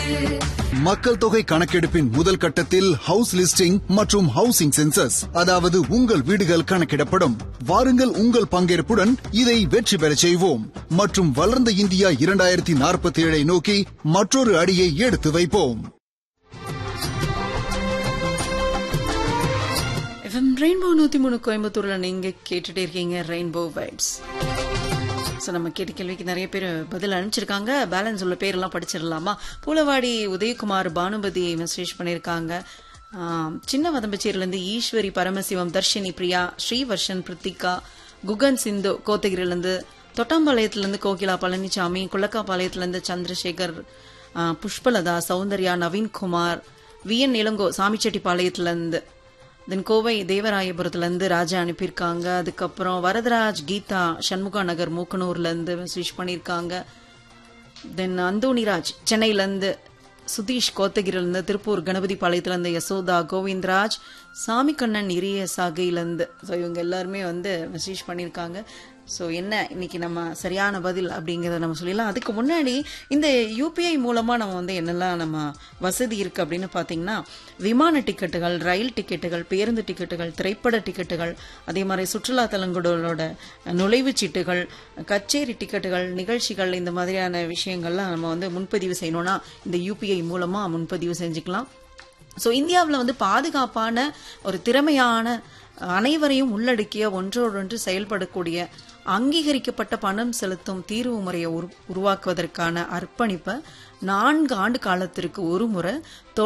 மக்கள் தொகை கணக்கெடுப்பின் முதல் கட்டத்தில் ஹவுஸ் லிஸ்டிங் மற்றும் ஹவுசிங் சென்சஸ் அதாவது உங்கள் வீடுகள் கணக்கிடப்படும் வாருங்கள் உங்கள் பங்கேற்புடன் இதை வெற்றி பெறச் செய்வோம் மற்றும் வளர்ந்த இந்தியா இரண்டாயிரத்தி நாற்பத்தி ஏழை நோக்கி மற்றொரு அடியை எடுத்து வைப்போம் எஃப்எம் ரெயின்போ நூத்தி மூணு கோயம்புத்தூர்ல நீங்க கேட்டுட்டே இருக்கீங்க ரெயின்போ வைப்ஸ் ஸோ நம்ம கேட்ட கேள்விக்கு நிறைய பேர் பதில் அனுப்பிச்சிருக்காங்க பேலன்ஸ் உள்ள பேரெல்லாம் படிச்சிடலாமா பூலவாடி உதயகுமார் பானுபதி மெசேஜ் பண்ணியிருக்காங்க ஆம், சின்ன வதம்பச்சேரியிலேருந்து ஈஸ்வரி பரமசிவம் தர்ஷினி பிரியா ஸ்ரீவர்ஷன் பிரித்திகா குகன் சிந்து கோத்தகிரிலேருந்து தொட்டாம்பாளையத்துலேருந்து கோகிலா பழனிசாமி குள்ளக்காப்பாளையத்துலேருந்து சந்திரசேகர் ஆ, புஷ்பலதா சௌந்தர்யா நவீன்குமார் வி என் இளங்கோ சாமிச்செட்டிப்பாளையத்துலேருந்து தென் கோவை தேவராயபுரத்துலேருந்து ராஜா அனுப்பியிருக்காங்க அதுக்கப்புறம் வரதராஜ் கீதா சண்முகா நகர் மூக்கனூர்லேருந்து மெசேஜ் பண்ணியிருக்காங்க தென் அந்தோணிராஜ் சென்னையிலேருந்து சுதீஷ் கோத்தகிரிலேருந்து திருப்பூர் கணபதி பாளையத்துலேருந்து யசோதா கோவிந்தராஜ் சாமிக்கண்ணன் இரிய சாகையிலேருந்து ஸோ இவங்க எல்லாருமே வந்து மெசேஜ் பண்ணியிருக்காங்க ஸோ என்ன இன்னைக்கு நம்ம சரியான பதில் அப்படிங்கிறத நம்ம சொல்லிடலாம் அதுக்கு முன்னாடி இந்த யூபிஐ மூலமாக நம்ம வந்து என்னெல்லாம் நம்ம வசதி இருக்குது அப்படின்னு பார்த்தீங்கன்னா விமான டிக்கெட்டுகள் ரயில் டிக்கெட்டுகள் பேருந்து டிக்கெட்டுகள் திரைப்பட டிக்கெட்டுகள் அதே மாதிரி சுற்றுலா தலங்களோட நுழைவுச் சீட்டுகள் கச்சேரி டிக்கெட்டுகள் நிகழ்ச்சிகள் இந்த மாதிரியான விஷயங்கள்லாம் நம்ம வந்து முன்பதிவு செய்யணும்னா இந்த யூபிஐ மூலமாக முன்பதிவு செஞ்சுக்கலாம் ஸோ இந்தியாவில் வந்து பாதுகாப்பான ஒரு திறமையான அனைவரையும் உள்ளடக்கிய ஒன்றோடொன்று செயல்படக்கூடிய அங்கீகரிக்கப்பட்ட பணம் செலுத்தும் தீர்வு முறையை உரு- உருவாக்குவதற்கான அர்ப்பணிப்பை நான்கு ஆண்டு காலத்திற்கு ஒரு முறை